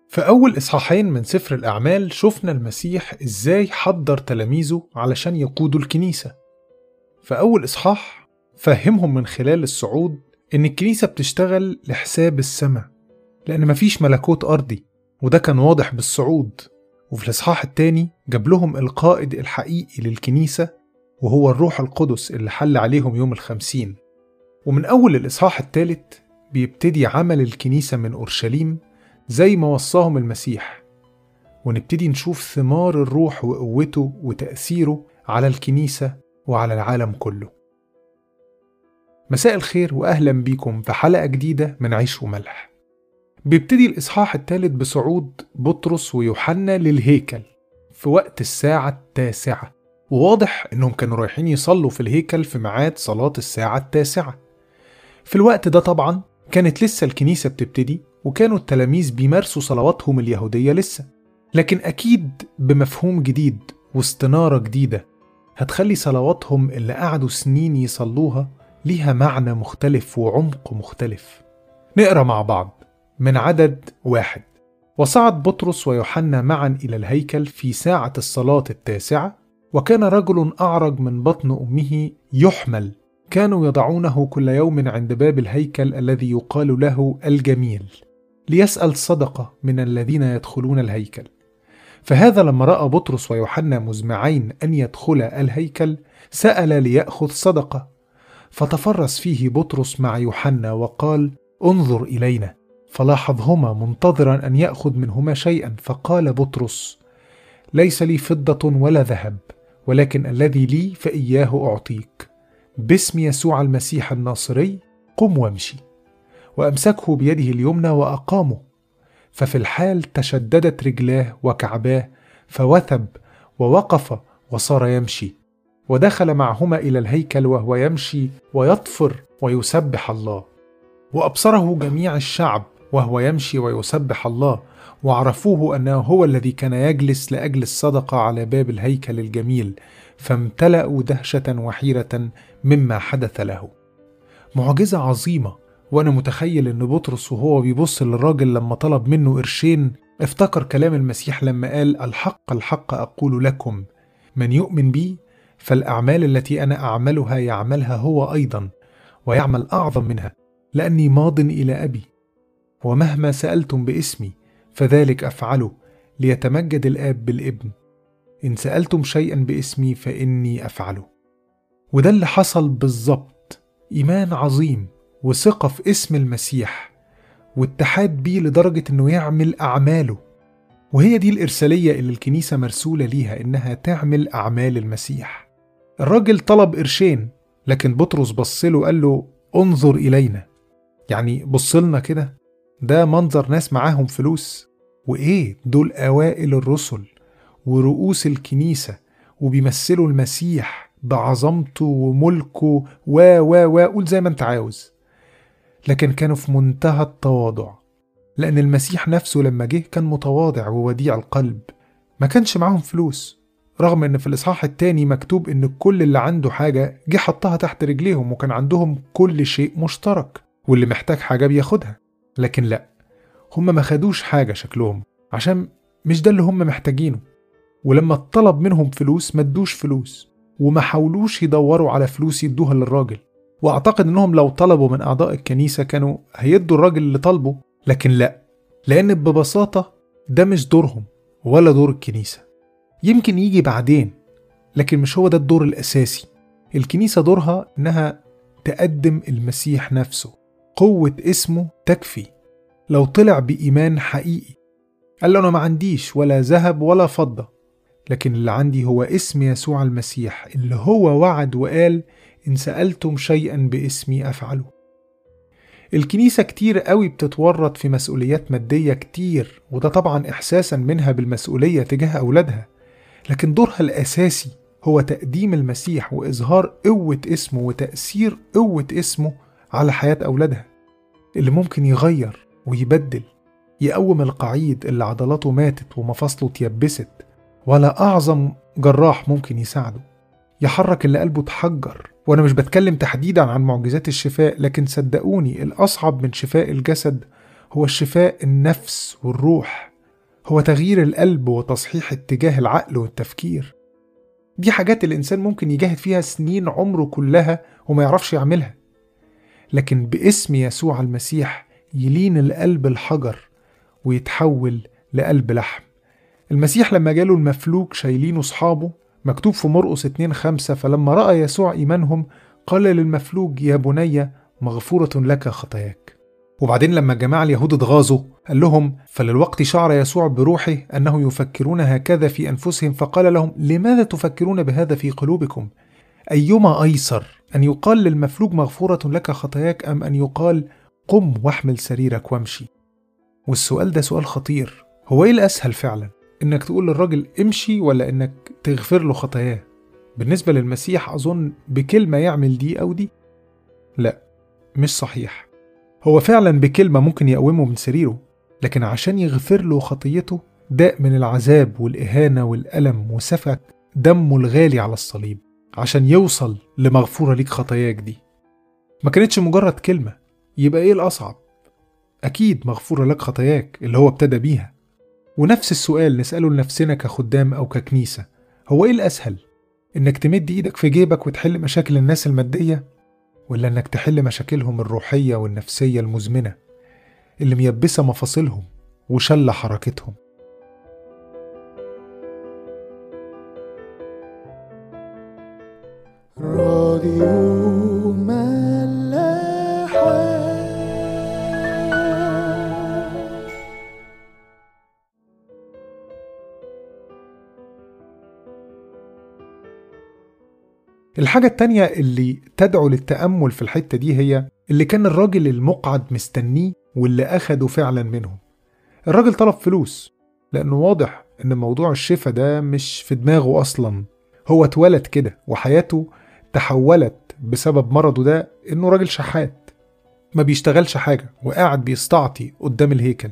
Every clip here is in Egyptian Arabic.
في أول إصحاحين من سفر الأعمال شفنا المسيح إزاي حضر تلاميذه علشان يقودوا الكنيسة في أول إصحاح فهمهم من خلال الصعود إن الكنيسة بتشتغل لحساب السماء لأن مفيش ملكوت أرضي وده كان واضح بالصعود وفي الإصحاح التاني جاب لهم القائد الحقيقي للكنيسة وهو الروح القدس اللي حل عليهم يوم الخمسين ومن أول الإصحاح التالت بيبتدي عمل الكنيسة من أورشليم زي ما وصاهم المسيح ونبتدي نشوف ثمار الروح وقوته وتأثيره على الكنيسة وعلى العالم كله مساء الخير وأهلا بيكم في حلقة جديدة من عيش وملح بيبتدي الإصحاح الثالث بصعود بطرس ويوحنا للهيكل في وقت الساعة التاسعة وواضح إنهم كانوا رايحين يصلوا في الهيكل في ميعاد صلاة الساعة التاسعة في الوقت ده طبعا كانت لسه الكنيسة بتبتدي وكانوا التلاميذ بيمارسوا صلواتهم اليهودية لسه لكن أكيد بمفهوم جديد واستنارة جديدة هتخلي صلواتهم اللي قعدوا سنين يصلوها ليها معنى مختلف وعمق مختلف نقرا مع بعض من عدد واحد وصعد بطرس ويوحنا معا إلى الهيكل في ساعة الصلاة التاسعة وكان رجل أعرج من بطن أمه يحمل كانوا يضعونه كل يوم عند باب الهيكل الذي يقال له الجميل ليسأل صدقة من الذين يدخلون الهيكل فهذا لما رأى بطرس ويوحنا مزمعين أن يدخلا الهيكل سأل ليأخذ صدقة فتفرس فيه بطرس مع يوحنا وقال انظر إلينا فلاحظهما منتظرا أن يأخذ منهما شيئا فقال بطرس ليس لي فضة ولا ذهب ولكن الذي لي فإياه أعطيك باسم يسوع المسيح الناصري قم وامشي وأمسكه بيده اليمنى وأقامه ففي الحال تشددت رجلاه وكعباه فوثب ووقف وصار يمشي ودخل معهما إلى الهيكل وهو يمشي ويطفر ويسبح الله وأبصره جميع الشعب وهو يمشي ويسبح الله وعرفوه أنه هو الذي كان يجلس لأجل الصدقة على باب الهيكل الجميل فامتلأوا دهشة وحيرة مما حدث له معجزة عظيمة وأنا متخيل إن بطرس وهو بيبص للراجل لما طلب منه قرشين افتكر كلام المسيح لما قال الحق الحق أقول لكم من يؤمن بي فالأعمال التي أنا أعملها يعملها هو أيضا ويعمل أعظم منها لأني ماض إلى أبي ومهما سألتم باسمي فذلك أفعله ليتمجد الآب بالابن إن سألتم شيئا باسمي فإني أفعله وده اللي حصل بالظبط إيمان عظيم وثقة في اسم المسيح واتحاد بيه لدرجة إنه يعمل أعماله وهي دي الإرسالية اللي الكنيسة مرسولة ليها إنها تعمل أعمال المسيح الراجل طلب قرشين لكن بطرس بصله قال له انظر إلينا يعني بصلنا كده ده منظر ناس معاهم فلوس وإيه دول أوائل الرسل ورؤوس الكنيسة وبيمثلوا المسيح بعظمته وملكه و و و قول زي ما انت عاوز لكن كانوا في منتهى التواضع لأن المسيح نفسه لما جه كان متواضع ووديع القلب ما كانش معاهم فلوس رغم ان في الاصحاح التاني مكتوب ان كل اللي عنده حاجة جه حطها تحت رجليهم وكان عندهم كل شيء مشترك واللي محتاج حاجة بياخدها لكن لا هم ما خدوش حاجة شكلهم عشان مش ده اللي هم محتاجينه ولما اتطلب منهم فلوس ما ادوش فلوس وما حاولوش يدوروا على فلوس يدوها للراجل واعتقد انهم لو طلبوا من اعضاء الكنيسة كانوا هيدوا الراجل اللي طالبه لكن لا لان ببساطة ده مش دورهم ولا دور الكنيسة يمكن يجي بعدين لكن مش هو ده الدور الأساسي الكنيسة دورها إنها تقدم المسيح نفسه قوة اسمه تكفي لو طلع بإيمان حقيقي قال له أنا ما عنديش ولا ذهب ولا فضة لكن اللي عندي هو اسم يسوع المسيح اللي هو وعد وقال إن سألتم شيئا باسمي أفعله الكنيسة كتير قوي بتتورط في مسؤوليات مادية كتير وده طبعا إحساسا منها بالمسؤولية تجاه أولادها لكن دورها الأساسي هو تقديم المسيح وإظهار قوة اسمه وتأثير قوة اسمه على حياة أولادها اللي ممكن يغير ويبدل يقوم القعيد اللي عضلاته ماتت ومفاصله اتيبست ولا أعظم جراح ممكن يساعده يحرك اللي قلبه اتحجر وأنا مش بتكلم تحديدا عن معجزات الشفاء لكن صدقوني الأصعب من شفاء الجسد هو الشفاء النفس والروح هو تغيير القلب وتصحيح اتجاه العقل والتفكير دي حاجات الإنسان ممكن يجاهد فيها سنين عمره كلها وما يعرفش يعملها لكن باسم يسوع المسيح يلين القلب الحجر ويتحول لقلب لحم المسيح لما جاله المفلوج شايلينه أصحابه مكتوب في مرقس 2 5 فلما رأى يسوع إيمانهم قال للمفلوج يا بني مغفورة لك خطاياك وبعدين لما الجماعة اليهود اتغاظوا قال لهم فللوقت شعر يسوع بروحه أنه يفكرون هكذا في أنفسهم فقال لهم لماذا تفكرون بهذا في قلوبكم أيما أيسر أن يقال للمفلوج مغفورة لك خطاياك أم أن يقال قم واحمل سريرك وامشي والسؤال ده سؤال خطير هو إيه الأسهل فعلا إنك تقول للراجل امشي ولا إنك تغفر له خطاياه بالنسبة للمسيح أظن بكلمة يعمل دي أو دي لا مش صحيح هو فعلا بكلمة ممكن يقومه من سريره لكن عشان يغفر له خطيته داء من العذاب والإهانة والألم وسفك دمه الغالي على الصليب عشان يوصل لمغفورة ليك خطاياك دي ما كانتش مجرد كلمة يبقى إيه الأصعب؟ أكيد مغفورة لك خطاياك اللي هو ابتدى بيها ونفس السؤال نسأله لنفسنا كخدام أو ككنيسة هو إيه الأسهل؟ إنك تمد إيدك في جيبك وتحل مشاكل الناس المادية ولا إنك تحل مشاكلهم الروحية والنفسية المزمنة اللي ميبسة مفاصلهم وشلة حركتهم راديو ملاحة الحاجة التانية اللي تدعو للتأمل في الحتة دي هي اللي كان الراجل المقعد مستنيه واللي أخده فعلا منهم الراجل طلب فلوس لأنه واضح إن موضوع الشفا ده مش في دماغه أصلا هو اتولد كده وحياته تحولت بسبب مرضه ده إنه راجل شحات ما بيشتغلش حاجة وقاعد بيستعطي قدام الهيكل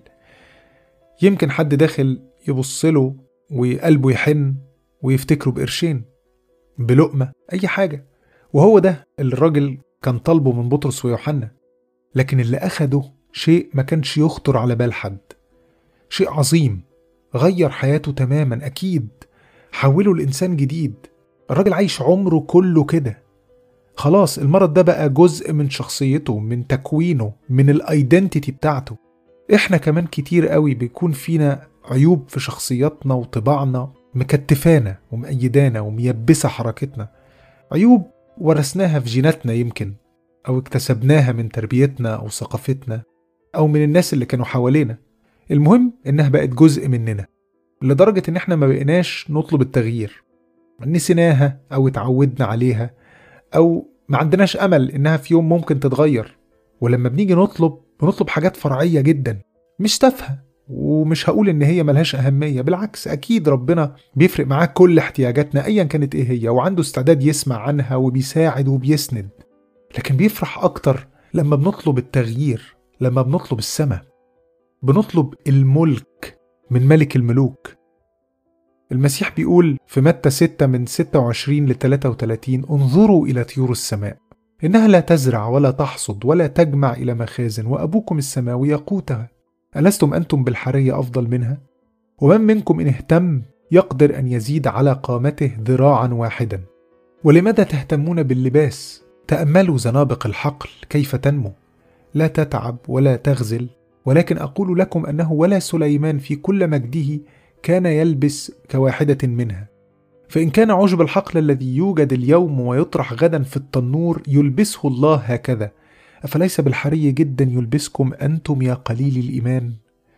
يمكن حد داخل يبصله وقلبه يحن ويفتكره بقرشين بلقمة أي حاجة وهو ده اللي الراجل كان طالبه من بطرس ويوحنا لكن اللي أخده شيء ما كانش يخطر على بال حد شيء عظيم غير حياته تماما أكيد حوله لإنسان جديد الراجل عايش عمره كله كده خلاص المرض ده بقى جزء من شخصيته من تكوينه من الايدنتيتي بتاعته احنا كمان كتير قوي بيكون فينا عيوب في شخصياتنا وطباعنا مكتفانا ومأيدانا وميبسة حركتنا عيوب ورثناها في جيناتنا يمكن أو اكتسبناها من تربيتنا أو ثقافتنا أو من الناس اللي كانوا حوالينا المهم إنها بقت جزء مننا لدرجة إن إحنا ما بقيناش نطلب التغيير نسيناها أو اتعودنا عليها أو ما عندناش أمل إنها في يوم ممكن تتغير ولما بنيجي نطلب بنطلب حاجات فرعية جدا مش تافهة ومش هقول إن هي ملهاش أهمية بالعكس أكيد ربنا بيفرق معاه كل احتياجاتنا أيا كانت إيه هي وعنده استعداد يسمع عنها وبيساعد وبيسند لكن بيفرح أكتر لما بنطلب التغيير لما بنطلب السماء بنطلب الملك من ملك الملوك المسيح بيقول في متى 6 من 26 ل 33 انظروا إلى طيور السماء إنها لا تزرع ولا تحصد ولا تجمع إلى مخازن وأبوكم السماوي يقوتها ألستم أنتم بالحرية أفضل منها؟ ومن منكم إن اهتم يقدر أن يزيد على قامته ذراعا واحدا ولماذا تهتمون باللباس؟ تأملوا زنابق الحقل كيف تنمو لا تتعب ولا تغزل ولكن أقول لكم أنه ولا سليمان في كل مجده كان يلبس كواحدة منها فإن كان عشب الحقل الذي يوجد اليوم ويطرح غدا في التنور يلبسه الله هكذا أفليس بالحري جدا يلبسكم أنتم يا قليل الإيمان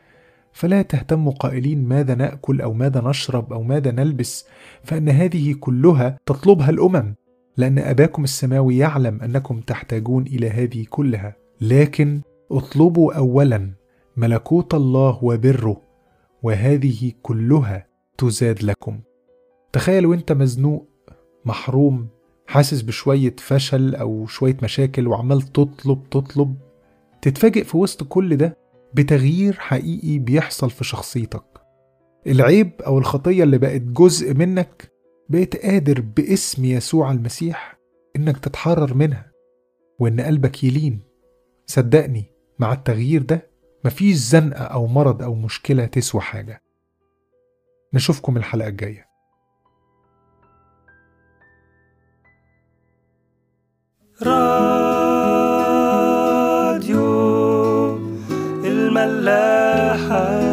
فلا تهتموا قائلين ماذا ناكل او ماذا نشرب او ماذا نلبس فان هذه كلها تطلبها الامم لان اباكم السماوي يعلم انكم تحتاجون الى هذه كلها لكن اطلبوا اولا ملكوت الله وبره وهذه كلها تزاد لكم تخيل وانت مزنوق محروم حاسس بشوية فشل أو شوية مشاكل وعمال تطلب تطلب تتفاجئ في وسط كل ده بتغيير حقيقي بيحصل في شخصيتك العيب أو الخطية اللي بقت جزء منك بقيت قادر باسم يسوع المسيح إنك تتحرر منها وإن قلبك يلين صدقني مع التغيير ده مفيش زنقة أو مرض أو مشكلة تسوى حاجة نشوفكم الحلقة الجاية راديو الملاحة